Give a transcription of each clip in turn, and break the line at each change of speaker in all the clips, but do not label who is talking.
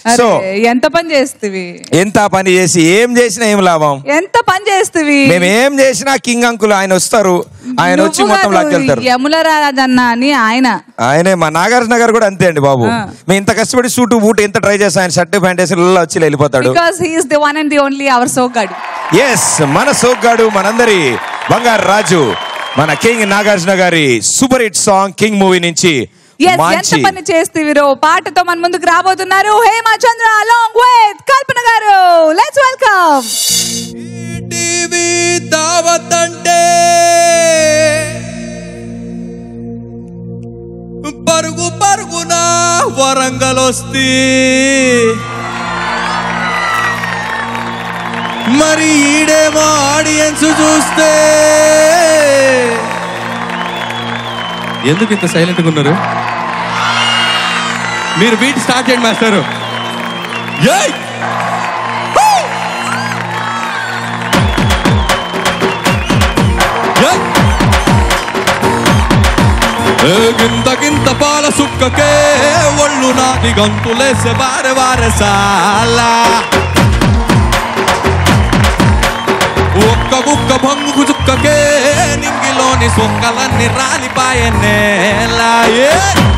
So
అరే, ఎంత పని చేస్తీవి
ఎంత పని చేసి ఏం చేసినా ఏం లాభం
ఎంత పని చేస్తీవి
మేము ఏం చేసినా కింగ్ అంకుల్ ఆయన వస్తారు ఆయన వచ్చి
నువ్వు
మొత్తం
కాదు,
లాక్కెళ్తారు
యముల రాజన్న అని ఆయన
ఆయనే మా నాగార్జున గారు కూడా అంతే అండి బాబు
ఆ.
మేము ఇంత కష్టపడి సూటు బూట్ ఎంత ట్రై చేస్తాం ఆయన షర్ట్ ప్యాంట్ వేసి ఇలా వచ్చి వెళ్ళిపోతాడు
because he's the one and the only our సో గడ్
ఎస్ మన సోగ్గాడు మనందరి బంగారు రాజు మన కింగ్ నాగార్జున గారి super hit song king movie నుంచి
ఎస్ ఎంత
మంచి
పని చేస్తీవిరో పాటతో మన ముందుకు రాబోతున్నారు హేమచంద్ర అలాంగ్ విత్ కల్పన గారు లెట్స్ వెల్కమ్
టీవీ దావత్ అంటే పరుగు పరుగున వరంగల్ వస్తే మరి ఈడేమో ఆడియన్స్ చూస్తే ఎందుకు ఇంత సైలెంట్గా ఉన్నారు మీరు బీట్ స్టార్ట్ చేయండి మాస్టారు ఏయ్ ఏయ్! ఏ గింత గింత పాల సుక్కకే ఒళ్ళు నాటి గంతులేసే వారె వారె సాలా ఒక్క కుక్క భంగు చుక్కకే నింగిలోని సొక్కలన్నీ రాలిపాయ నేలా ఏ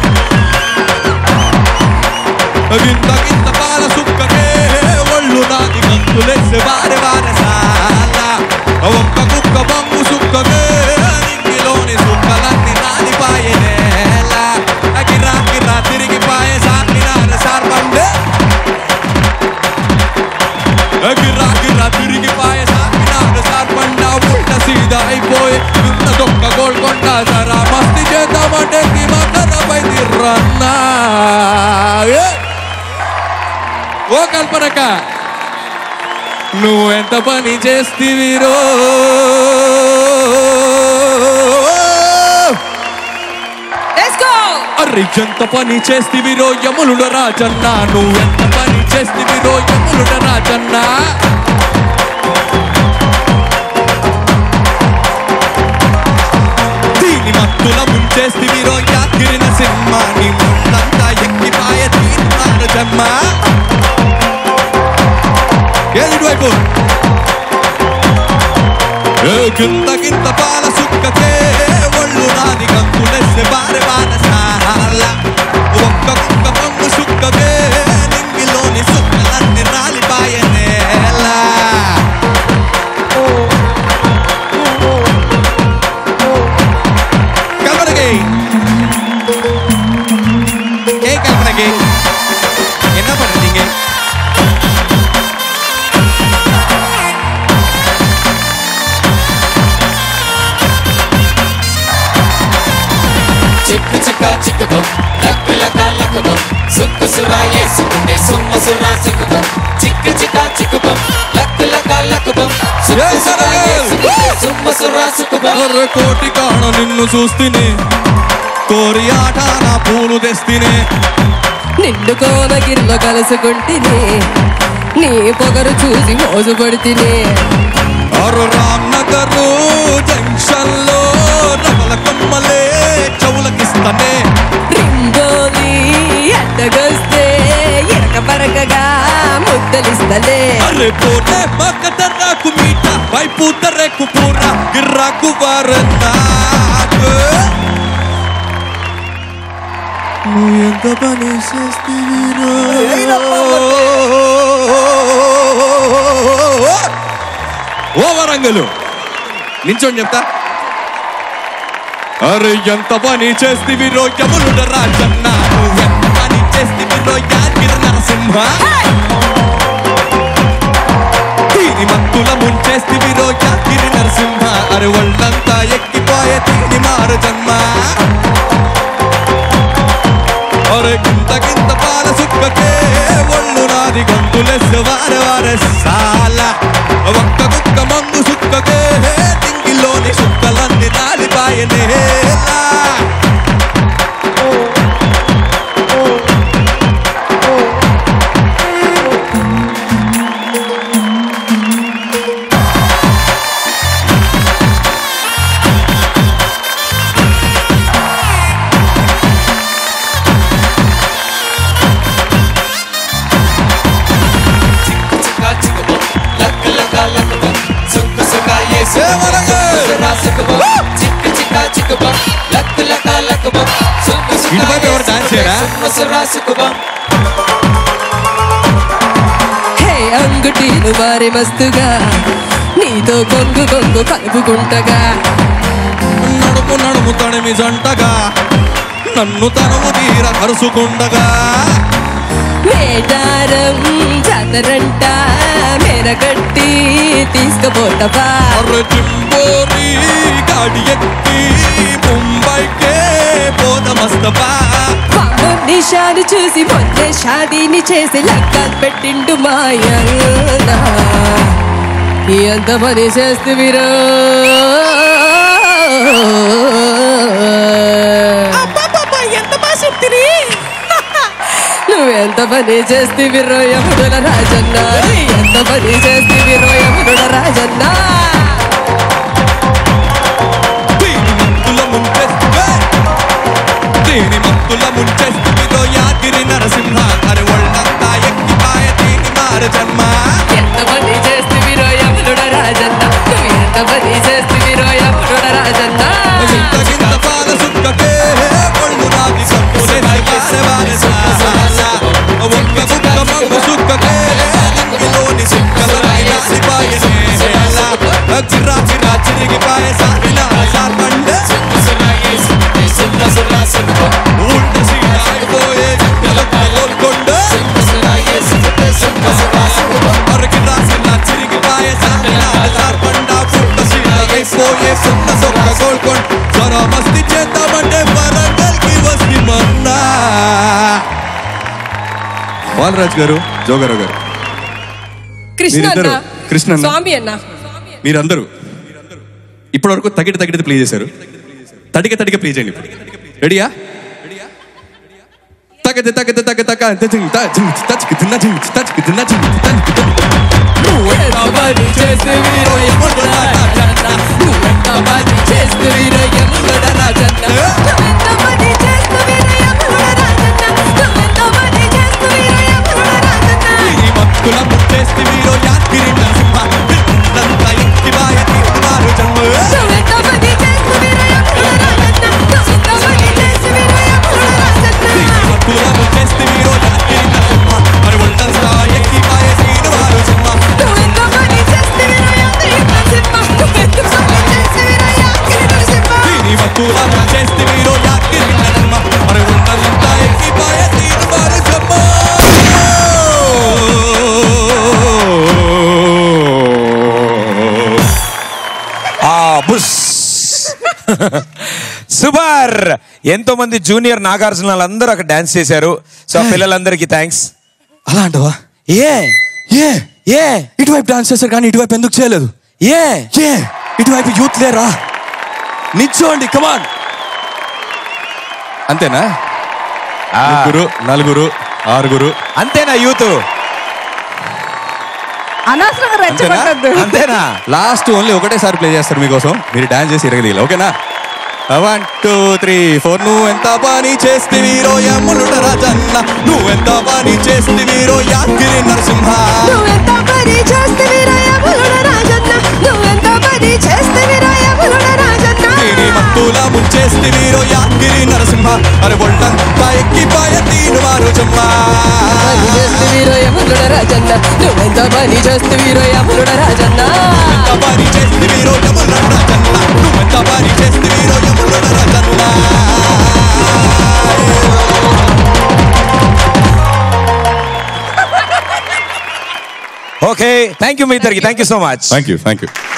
గింత గింత పాల సుక్కకే ఒళ్ళు నాది గంతులేసే వారె వారె సాలా ఒక్క కుక్క బంగు సుక్కకే నింగిలోని సుక్కలన్నీ రాలిపాయ నేల గిరా గిరా తిరిగి పాయ సాకినార సార్బండే గిరా గిరా తిరిగి పాయ సాకినార సార్బండ ఉల్ట సీదా అయిపోయి ఇంత దొక్క గోల్కొండ సరా మస్తి చేద్దామంటే దిమాకరపై తిర్రన్నా ఏ ఓ కల్పనక నువ్వు ఎంత పని చేస్తివిరో
లెట్స్ గో
అర్రి ఎంత పని చేస్తివిరో యములుడ రాజన్న నువ్వు ఎంత పని చేస్తివిరో యములుడ రాజన్న దీని మత్తుల ముంచేస్తివిరో యాకిరిన సినిమా నీ ముందంతా ఎక్కిపాయ తీర్మాన జన్మ ఏది వైపు ఏ గింత గింత పాల సుక్కకే ఒళ్ళు నాది గంతులెస్సె బారె బార సాల ఒక్క కుక్క పొంగు సుక్కకే నింగిలోని సుక్కలన్నీ రాలిపాయ నేల కల్పనకి ఏ కల్పనకి என்ன பண்ணுறீங்க
చిక్కు చిక్క చిక్కుదం లక్కులక లక్కుదం సుక్కు సురా ఏసుకుంటే సుమ్మ సురా సిక్కుదం చిక్కు చిక్క చిక్కుదం లక్కులక లక్కుదం సుక్కు
Yes,
సురా
sir.
ఏసుకుంటే సుమ్మ సురా సిక్కుదం
అర్రె కోటి కాణ నిన్ను చూస్తేనే కోరి ఆట నా పూలు తెస్తేనే
నిండు కోనగిరిలో కలుసుకుంటిని నీ పొగరు చూసి మోసపడితిని
అరు రామ్ నగర్ జంక్షన్ లో రమల కమ్మలే చౌలకిస్తనే
రింగోలి అడ్డగొస్తే ఎరక పరకగా ముద్దలిస్తలే
అరే పోటే మక్కదర్రాకు మీట వైపు తర్రెకు పూర గిర్రాకు వారన్నాకు నువ్వు ఎంత పని ఓ వరంగలు నించోని చెప్తా అరే ఎంత పని చేస్తివి రోజములుడ రాజన్న నువ్వు ఎంత పని చేస్తివి రోజాగిరి నరసింహ దీని మత్తుల ముంచేస్తివి రోజాగిరి నరసింహ అరే ఒళ్ళంతా ఎక్కిపోయే తిని మారు జన్మ అరే గింత గింత పాల సుక్కకే ఒళ్ళు నాది గంతులెస్ వారె వారె సాల ఒక్క కుక్క మంగు సుక్కకే దింగిలోని సుక్కలన్నీ రాలిపాయనేలా
సుఖబం చిక్కు చిక్క చిక్కుబం లక్కు లక లక్కుబం సుక్కు సుఖ
ఇటువైపు ఎవరు డాన్స్ చేయరా?
సుమ్మ సురా సుఖబం
హే అంగుటీలు వారి మస్తుగా నీతో కొంగు కొంగు కలుపుకుంటగా
నడుము నడుము తడిమి జంటగా నన్ను తనుము తీర కరుసుకుండగా
వేటారం జాతరంట మెరగట్టి తీసుకుపోతవా
అర్ర జింబోరి గాడి ఎక్కి ముంబైకే పోదమస్తపా
పాము నిషాను చూసి మొన్నే షాదీని చేసి లగ్గాలు పెట్టిండు మాయన్న ఎంత పని చేస్తువిరో
ఎంత బాగా చెప్తిరి
నువ్వెంత పని చేస్తువిరో యముడుల రాజన్న ఎంత పని చేస్తువిరో యముడుల రాజన్న
దీని మత్తుల ముంచెస్తే దీని మత్తుల ముంచెస్తులో యాగిరి నరసింహ అరే ఒళ్ళంతా ఎక్కిపాయ దీని మార జన్మ
ఎంత పని చేస్తువిరో యముడుల రాజన్న నువ్వు ఎంత పని చేస్తువిరో యముడుల రాజన్న
గింత గింత పాల సుక్కకే ఒళ్ళు రాగి సప్పులే వారే వారే సాల ఒక్క బుక్క మంగు సుక్కకే లింగిలోని సుక్కల రాసిపాయనే చిరా చిరా చిరిగిపాయ సారిలా సార్బండే
సుమ్మ సురా యేసుకుంటే సుమ్మ సురా సుఖబం
ఊళ్ళ సీనాయిపోయే జంటలకు కోల్కొండ
సుమ్మ సురా యేసుకుంటే సుమ్మ సురా సుఖబం
మరికి రాసిన చిరిగిపాయ సారిలా సార్బండ పుట్ట సీనాయిపోయే సున్న సొక్క కోల్కొండ జర మస్తి చేద్దామంటే వరంగల్కి వస్తి మన్నా బాలరాజ్ గారు జోగారావు గారు
కృష్ణ అన్న
మీరిద్దరు, కృష్ణ అన్న.
స్వామి అన్న
మీరందరూ ఇప్పటి వరకు తగిటి తగిటి ప్లే చేశారు తడిక తడిక ప్లే చేయండి ఇప్పుడు రెడీయా తగద తగద తగ తగ తజింగ్ తజింగ్ తజికి తిన్న జింగ్ తజికి తిన్న జింగ్ తజికి
నువ్వెంత పని చేస్తువిరో యముడుల రాజన్న నువ్వెంత పని చేస్తువిరో యముడుల రాజన్న నువ్వెంత పని చేస్తువిరో యముడుల రాజన్న నువ్వెంత పని చేస్తువిరో యముడుల రాజన్న
ఈ మక్కుల ముట్టేస్తే మీరు యాత్రి నరసింహ నంత ఎక్కి బాయ తీర్మారు జన్మ
నువ్వెంత పని చేస్తువిరో యముడుల రాజన్న నువ్వెంత పని చేస్తువిరో యముడుల రాజన్న
మక్కుల ముట్టేస్తే మీరు యాత్రి నరసింహ మరి ఒళ్ళంతా ఎక్కి బాయ తీర్మారు జన్మ
నువ్వెంత పని చేస్తువిరో యాత్రి నరసింహ నువ్వెంత పని చేస్తువిరో యాత్రి నరసింహ
దీని మక్కుల ముట్టేస్తే మీరు యాత్రి నరసింహ మరి ఒళ్ళంతా ఎక్కి బాయ తీర్మారు జన్మ
ఆ బుస్ సూపర్ ఎంతో మంది జూనియర్ నాగార్జున వాళ్ళందరూ అక్కడ డాన్స్ చేశారు సో ఆ పిల్లలందరికీ థ్యాంక్స్
అలా అంటవా
ఏ
ఏ
ఏ
ఇటువైపు డాన్స్ చేశారు కానీ ఇటువైపు ఎందుకు చేయలేదు
ఏ
ఏ ఇటువైపు యూత్ లేరా నిల్చోండి కమాన్ అంతేనా
ఆ,
ముగ్గురు నలుగురు ఆరుగురు
అంతేనా యూత్
అనవసరంగా రెచ్చగొట్టద్దు
అంతేనా
లాస్ట్ ఓన్లీ ఒకటేసారి ప్లే చేస్తారు మీకోసం మీరు డాన్స్ చేసి ఇరగదీయాలి ఓకేనా వన్ టూ త్రీ ఫోర్ నువ్వు ఎంత పని చేస్తే వీరో యమునుడ రాజన్న నువ్వెంత పని చేస్తే వీరో యాగిరి నరసింహ
నువ్వెంత పని చేస్తువిరో యముడుల రాజన్న నువ్వెంత పని చేస్తువిరో యముడుల రాజన్న
దీని మత్తుల ముంచేస్తే వీరో యాగిరి నరసింహ అరే ఒళ్ళంతా ఎక్కిపాయ తీను మారు జమ్మ
పని చేస్తువిరో యముడుల రాజన్న నువ్వెంత పని చేస్తువిరో యముడుల రాజన్న
ఎంత పని చేస్తే వీరో యమునుడ రాజన్న నువ్వెంత పని చేస్తే వీరో యమునుడ రాజన్న
ఓకే థ్యాంక్ యూ మీ ఇద్దరికి thank you so much
thank you thank you